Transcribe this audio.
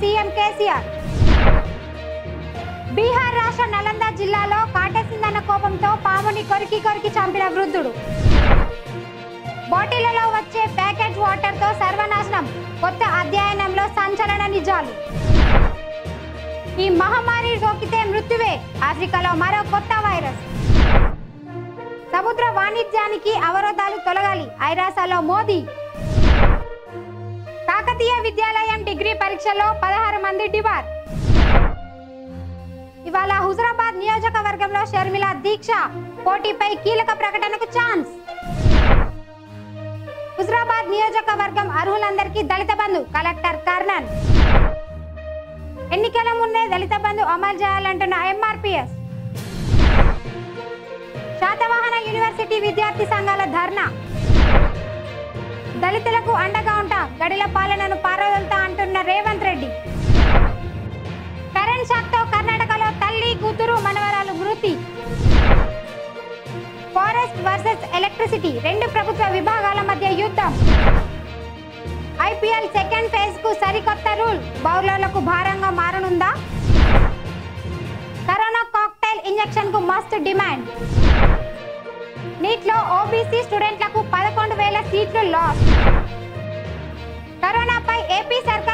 CM KCR Bihar రాష్ట్ర నలంద జిల్లాలో కాటేసిందన్న కోపంతో పాముని కొరికి కొరికి చంపిన వృద్ధుడు బాటిళ్లలో వచ్చే ప్యాకెట్ వాటర్ తో సర్వనాశనం కొత్త అధ్యయనంలో సంచలన నిజాలు ఈ మహమ్మారి సోకితే మృత్యువే ఆఫ్రికాలో మరో కొత్త వైరస్ సముద్ర వాణిజ్యానికి అవరోధాలు తొలగాలి ఐరాసలో మోదీ కాకతీయ విద్యాలయం డిగ్రీ పరీక్షలో పదహారు మంది డిబార్ ఇవాళ హుజరాబాద్ నియోజకవర్గంలో షర్మిల దీక్ష పోటీపై కీలక ప్రకటనకు ఛాన్స్ హుజరాబాద్ నియోజకవర్గం అర్హులందరికీ దళిత బంధు కలెక్టర్ కర్నన్ ఎన్నికల ముందే దళిత బంధు అమలు చేయాలంటున్న ఎంఆర్పిఎస్ శాతవాహన యూనివర్సిటీ విద్యార్థి సంఘాల ధర్నా దళితులకు అండగా ఉంటాం గడిల పాలనను పారదలుతా అంటున్న రేవంత్ రెడ్డి కరెంట్ షాక్తో కర్ణాటకలో తల్లి కూతురు మనవరాలు మృతి ఫారెస్ట్ వర్సెస్ ఎలక్ట్రిసిటీ రెండు ప్రభుత్వ విభాగాల మధ్య యుద్ధం ఐపీఎల్ సెకండ్ ఫేజ్ కు సరికొత్త రూల్ బౌలర్లకు భారంగా మారనుందా కరోనా కాక్టైల్ ఇంజెక్షన్ కు మస్ట్ డిమాండ్ నీట్లో ఓబీసీ స్టూడెంట్లకు పదకొండు వేల సీట్లు లాస్ కరోనాపై ఏపీ సర్కార్